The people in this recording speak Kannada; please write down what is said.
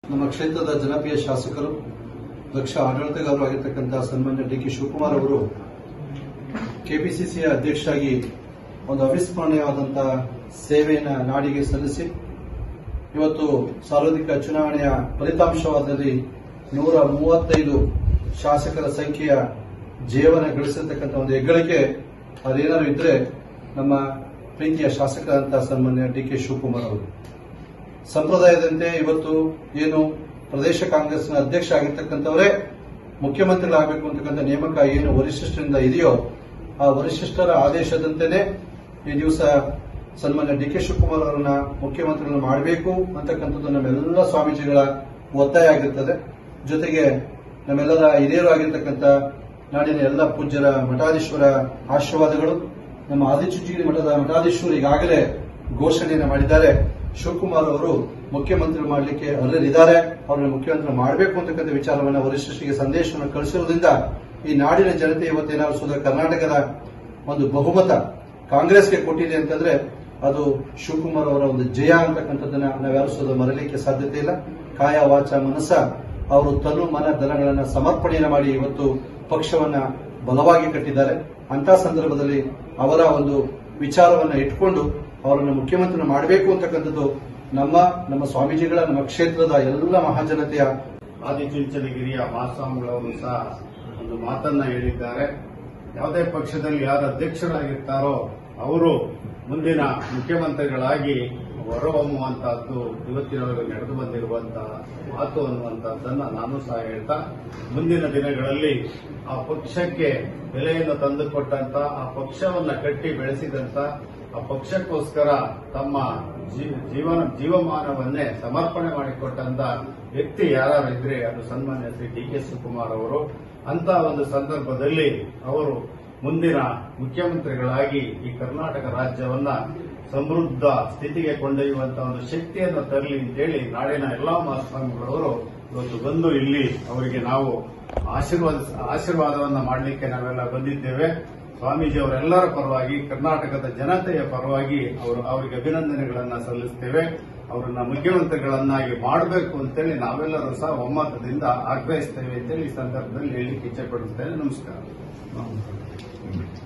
ನಮ್ಮ ಕ್ಷೇತ್ರದ ಜನಪ್ರಿಯ ಶಾಸಕರು ದಕ್ಷ ಆಡಳಿತಗಾರರು ಆಗಿರ್ತಕ್ಕಂಥ ಸನ್ಮಾನ್ಯ ಡಿ ಕೆ ಶಿವಕುಮಾರ್ ಅವರು ಕೆಪಿಸಿಸಿಯ ಅಧ್ಯಕ್ಷರಾಗಿ ಒಂದು ಅವಿಸ್ಮರಣೀಯವಾದಂತಹ ಸೇವೆಯನ್ನ ನಾಡಿಗೆ ಸಲ್ಲಿಸಿ ಇವತ್ತು ಸಾರ್ವತ್ರಿಕ ಚುನಾವಣೆಯ ಫಲಿತಾಂಶವಾದಲ್ಲಿ ನೂರ ಮೂವತ್ತೈದು ಶಾಸಕರ ಸಂಖ್ಯೆಯ ಜೀವನ ಗಳಿಸಿರ್ತಕ್ಕಂಥ ಒಂದು ಹೆಗ್ಗಳಿಕೆ ಅದೇನಾದ್ರು ಇದ್ರೆ ನಮ್ಮ ಪ್ರೀತಿಯ ಶಾಸಕರಂತ ಸನ್ಮಾನ್ಯ ಡಿ ಕೆ ಶಿವಕುಮಾರ್ ಅವರು ಸಂಪ್ರದಾಯದಂತೆ ಇವತ್ತು ಏನು ಪ್ರದೇಶ ಕಾಂಗ್ರೆಸ್ನ ಅಧ್ಯಕ್ಷ ಆಗಿರ್ತಕ್ಕಂಥವರೇ ಮುಖ್ಯಮಂತ್ರಿಗಳಾಗಬೇಕು ಅಂತಕ್ಕಂಥ ನೇಮಕ ಏನು ವರಿಷ್ಠರಿಂದ ಇದೆಯೋ ಆ ವರಿಷ್ಠರ ಆದೇಶದಂತೆಯೇ ಈ ದಿವಸ ಸನ್ಮಾನ್ಯ ಡಿ ಕೆ ಶಿವಕುಮಾರ್ ಅವರನ್ನ ಮುಖ್ಯಮಂತ್ರಿಗಳನ್ನು ಮಾಡಬೇಕು ಅಂತಕ್ಕಂಥದ್ದು ನಮ್ಮೆಲ್ಲ ಸ್ವಾಮೀಜಿಗಳ ಒತ್ತಾಯ ಆಗಿರ್ತದೆ ಜೊತೆಗೆ ನಮ್ಮೆಲ್ಲರ ಹಿರಿಯರು ಆಗಿರ್ತಕ್ಕಂಥ ನಾಡಿನ ಎಲ್ಲ ಪೂಜ್ಯರ ಮಠಾಧೀಶ್ವರ ಆಶೀರ್ವಾದಗಳು ನಮ್ಮ ಆದಿಚುಂಚನಗಿರಿ ಮಠದ ಮಠಾಧೀಶ್ವರು ಈಗಾಗಲೇ ಘೋಷಣೆಯನ್ನು ಮಾಡಿದ್ದಾರೆ ಶಿವಕುಮಾರ್ ಅವರು ಮುಖ್ಯಮಂತ್ರಿ ಮಾಡಲಿಕ್ಕೆ ಅರ್ಹರಿದ್ದಾರೆ ಅವರನ್ನು ಮುಖ್ಯಮಂತ್ರಿ ಮಾಡಬೇಕು ಅಂತಕ್ಕಂಥ ವಿಚಾರವನ್ನು ವರಿಷ್ಠರಿಗೆ ಸಂದೇಶವನ್ನು ಕಳಿಸಿರುವುದರಿಂದ ಈ ನಾಡಿನ ಜನತೆ ಇವತ್ತೇನಾದ್ರು ಸುಧಾ ಕರ್ನಾಟಕದ ಒಂದು ಬಹುಮತ ಕಾಂಗ್ರೆಸ್ಗೆ ಕೊಟ್ಟಿದೆ ಅಂತಂದ್ರೆ ಅದು ಶಿವಕುಮಾರ್ ಅವರ ಒಂದು ಜಯ ಅಂತಕ್ಕಂಥದ್ದನ್ನ ನಾವ್ಯಾರು ಸುಧಾ ಮರಲಿಕ್ಕೆ ಸಾಧ್ಯತೆ ಇಲ್ಲ ಕಾಯ ವಾಚ ಮನಸ್ಸ ಅವರು ತನು ಮನ ಧನಗಳನ್ನ ಸಮರ್ಪಣೆಯನ್ನು ಮಾಡಿ ಇವತ್ತು ಪಕ್ಷವನ್ನ ಬಲವಾಗಿ ಕಟ್ಟಿದ್ದಾರೆ ಅಂತ ಸಂದರ್ಭದಲ್ಲಿ ಅವರ ಒಂದು ವಿಚಾರವನ್ನ ಇಟ್ಕೊಂಡು ಅವರನ್ನು ಮುಖ್ಯಮಂತ್ರಿ ಮಾಡಬೇಕು ಅಂತಕ್ಕಂಥದ್ದು ನಮ್ಮ ನಮ್ಮ ಸ್ವಾಮೀಜಿಗಳ ನಮ್ಮ ಕ್ಷೇತ್ರದ ಎಲ್ಲ ಮಹಾಜನತೆಯ ಆದಿಚುಂಚನಗಿರಿಯ ಮಹಾಸ್ವಾಮಿಗಳವರು ಸಹ ಒಂದು ಮಾತನ್ನ ಹೇಳಿದ್ದಾರೆ ಯಾವುದೇ ಪಕ್ಷದಲ್ಲಿ ಯಾರು ಅಧ್ಯಕ್ಷರಾಗಿರ್ತಾರೋ ಅವರು ಮುಂದಿನ ಮುಖ್ಯಮಂತ್ರಿಗಳಾಗಿ ಹೊರಹೊಮ್ಮುವಂತಹದ್ದು ಇವತ್ತಿನವರೆಗೂ ನಡೆದು ಬಂದಿರುವಂತಹ ಮಾತು ಅನ್ನುವಂತಹದ್ದನ್ನ ನಾನು ಸಹ ಹೇಳ್ತಾ ಮುಂದಿನ ದಿನಗಳಲ್ಲಿ ಆ ಪಕ್ಷಕ್ಕೆ ಬೆಲೆಯನ್ನು ತಂದುಕೊಟ್ಟಂತ ಆ ಪಕ್ಷವನ್ನ ಕಟ್ಟಿ ಬೆಳೆಸಿದಂತ ಆ ಪಕ್ಷಕ್ಕೋಸ್ಕರ ತಮ್ಮ ಜೀ- ಜೀವನ ಜೀವಮಾನವನ್ನೇ ಸಮರ್ಪಣೆ ಮಾಡಿಕೊಟ್ಟಂತ ವ್ಯಕ್ತಿ ಯಾರು ಇದ್ರೆ ಅದು ಸನ್ಮಾನ್ಯ ಶ್ರೀ ಡಿ ಕೆ ಶಿವಕುಮಾರ್ ಅವರು ಅಂತ ಒಂದು ಸಂದರ್ಭದಲ್ಲಿ ಅವರು ಮುಂದಿನ ಮುಖ್ಯಮಂತ್ರಿಗಳಾಗಿ ಈ ಕರ್ನಾಟಕ ರಾಜ್ಯವನ್ನ ಸಮೃದ್ಧ ಸ್ಥಿತಿಗೆ ಕೊಂಡೊಯ್ಯುವಂತಹ ಒಂದು ಶಕ್ತಿಯನ್ನು ತರಲಿ ಅಂತೇಳಿ ನಾಡಿನ ಎಲ್ಲಾ ಮಹಾಸ್ವಾಮಿಗಳವರು ಇವತ್ತು ಬಂದು ಇಲ್ಲಿ ಅವರಿಗೆ ನಾವು ಆಶೀರ್ವಾದ ಆಶೀರ್ವಾದವನ್ನ ಮಾಡಲಿಕ್ಕೆ ನಾವೆಲ್ಲ ಬಂದಿದ್ದೇವೆ ಸ್ವಾಮೀಜಿ ಅವರೆಲ್ಲರ ಪರವಾಗಿ ಕರ್ನಾಟಕದ ಜನತೆಯ ಪರವಾಗಿ ಅವರು ಅವರಿಗೆ ಅಭಿನಂದನೆಗಳನ್ನ ಸಲ್ಲಿಸ್ತೇವೆ ಅವರನ್ನ ಮುಖ್ಯಮಂತ್ರಿಗಳನ್ನಾಗಿ ಮಾಡಬೇಕು ಅಂತೇಳಿ ನಾವೆಲ್ಲರೂ ಸಹ ಒಮ್ಮತದಿಂದ ಆಗ್ರಹಿಸ್ತೇವೆ ಅಂತೇಳಿ ಈ ಸಂದರ್ಭದಲ್ಲಿ ಹೇಳಲಿಕ್ಕೆ ಇಚ್ಛೆ ಪಡುತ್ತೇನೆ ನಮಸ್ಕಾರ